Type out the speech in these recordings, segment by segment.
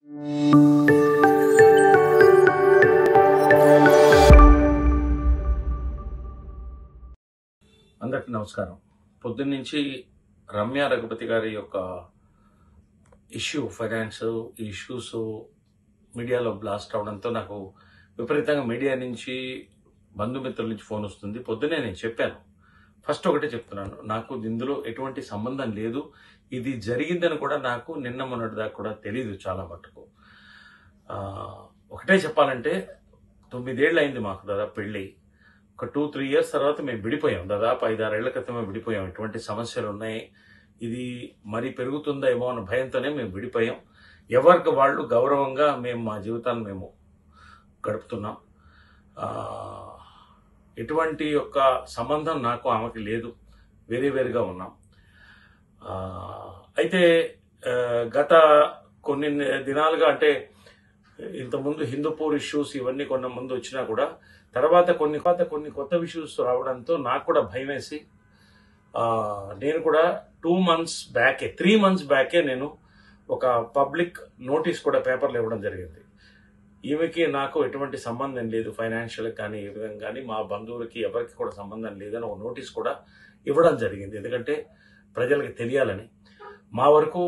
అందరికి నమస్కారం పొద్దున్నుంచి రమ్య రఘుపతి గారి యొక్క ఇష్యూ ఫైనాన్స్ ఈ ఇష్యూస్ మీడియాలో బ్లాస్ట్ అవడంతో నాకు విపరీతంగా మీడియా నుంచి బంధుమిత్రుల నుంచి ఫోన్ వస్తుంది పొద్దునే నేను చెప్పాను ఫస్ట్ ఒకటే చెప్తున్నాను నాకు ఇందులో ఎటువంటి సంబంధం లేదు ఇది జరిగిందని కూడా నాకు నిన్న మొన్నటి దాకా కూడా తెలియదు చాలా మటుకు ఆ, ఒకటే చెప్పాలంటే తొమ్మిదేళ్ళు అయింది మాకు దాదాపు పెళ్ళి ఒక టూ త్రీ ఇయర్స్ తర్వాత మేము విడిపోయాం దాదాపు ఐదారేళ్ల క్రితమే విడిపోయాం ఎటువంటి సమస్యలు ఉన్నాయి ఇది మరి పెరుగుతుందా ఏమో అన్న భయంతోనే మేము విడిపోయాం ఎవరికి వాళ్ళు గౌరవంగా మేము మా జీవితాన్ని మేము గడుపుతున్నాం ఆ, ఎటువంటి యొక్క సంబంధం నాకు ఆమెకి లేదు వేరే వేరుగా ఉన్నాం ఆ, అయితే ఆ, గత కొన్ని దినాలుగా అంటే ఇంతకుముందు హిందూపూర్ ఇష్యూస్ ఇవన్నీ కొన్న ముందు వచ్చినా కూడా తర్వాత కొన్ని కొత్త కొన్ని కొత్త ఇష్యూస్ రావడంతో నాకు కూడా భయం వేసి ఆ, నేను కూడా టూ మంత్స్ బ్యాకే త్రీ మంత్స్ బ్యాకే నేను ఒక పబ్లిక్ నోటీస్ కూడా పేపర్లో ఇవ్వడం జరిగింది ఈమెకి నాకు ఎటువంటి సంబంధం లేదు ఫైనాన్షియల్ కానీ ఏ విధంగా కానీ మా బంధువులకి ఎవరికి కూడా సంబంధం లేదని ఒక నోటీస్ కూడా ఇవ్వడం జరిగింది ఎందుకంటే ప్రజలకి తెలియాలని మా వరకు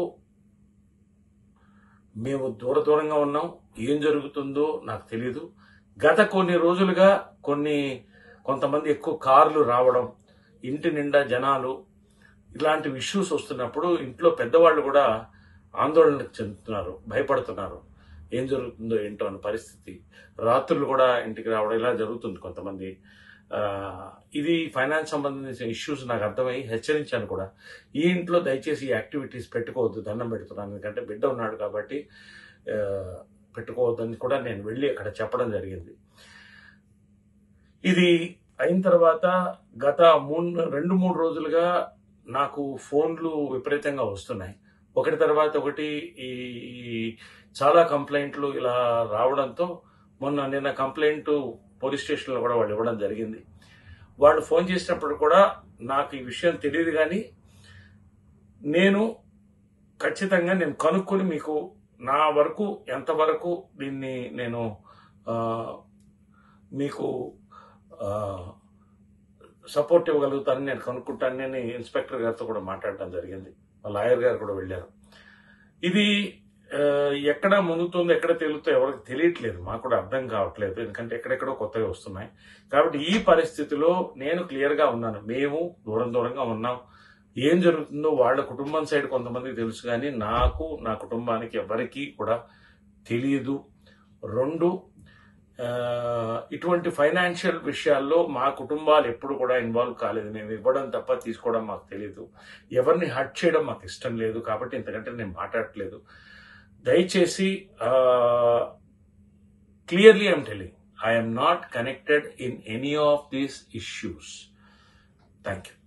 మేము దూర దూరంగా ఉన్నాం ఏం జరుగుతుందో నాకు తెలియదు గత కొన్ని రోజులుగా కొన్ని కొంతమంది ఎక్కువ కార్లు రావడం ఇంటి నిండా జనాలు ఇలాంటి ఇష్యూస్ వస్తున్నప్పుడు ఇంట్లో పెద్దవాళ్ళు కూడా ఆందోళన చెందుతున్నారు భయపడుతున్నారు ఏం జరుగుతుందో ఏంటో అన్న పరిస్థితి రాత్రులు కూడా ఇంటికి రావడం ఇలా జరుగుతుంది కొంతమంది ఆ, ఇది ఫైనాన్స్ సంబంధించిన ఇష్యూస్ నాకు అర్థమై హెచ్చరించాను కూడా ఈ ఇంట్లో దయచేసి ఈ యాక్టివిటీస్ పెట్టుకోవద్దు దండం పెడుతున్నాను ఎందుకంటే బిడ్డ ఉన్నాడు కాబట్టి ఆ, పెట్టుకోవద్దని కూడా నేను వెళ్ళి అక్కడ చెప్పడం జరిగింది ఇది అయిన తర్వాత గత మూడు రెండు మూడు రోజులుగా నాకు ఫోన్లు విపరీతంగా వస్తున్నాయి ఒకటి తర్వాత ఒకటి ఈ ఈ చాలా కంప్లైంట్లు ఇలా రావడంతో మొన్న నిన్న కంప్లైంట్ పోలీస్ స్టేషన్లో కూడా వాళ్ళు ఇవ్వడం జరిగింది వాళ్ళు ఫోన్ చేసినప్పుడు కూడా నాకు ఈ విషయం తెలియదు కానీ నేను ఖచ్చితంగా నేను కనుక్కొని మీకు నా వరకు ఎంతవరకు దీన్ని నేను ఆ, మీకు సపోర్ట్ ఇవ్వగలుగుతానని నేను కనుక్కుంటానని ఇన్స్పెక్టర్ గారితో కూడా మాట్లాడడం జరిగింది మా లాయర్ గారు కూడా వెళ్ళారు ఇది ఆ, ఎక్కడ మునుగుతుందో ఎక్కడ తేలుతో ఎవరికి తెలియట్లేదు మాకు కూడా అర్థం కావట్లేదు ఎందుకంటే ఎక్కడెక్కడో కొత్తగా వస్తున్నాయి కాబట్టి ఈ పరిస్థితిలో నేను క్లియర్ గా ఉన్నాను మేము దూరం దూరంగా ఉన్నాం ఏం జరుగుతుందో వాళ్ళ కుటుంబం సైడ్ కొంతమందికి తెలుసు కానీ నాకు నా కుటుంబానికి ఎవరికీ కూడా తెలియదు రెండు ఆ, ఇటువంటి ఫైనాన్షియల్ విషయాల్లో మా కుటుంబాలు ఎప్పుడు కూడా ఇన్వాల్వ్ కాలేదు మేము ఇవ్వడం తప్ప తీసుకోవడం మాకు తెలియదు ఎవరిని హర్ట్ చేయడం మాకు ఇష్టం లేదు కాబట్టి ఇంతకంటే నేను మాట్లాడట్లేదు దయచేసి clearly I'm telling I'm not connected in any of these issues thank you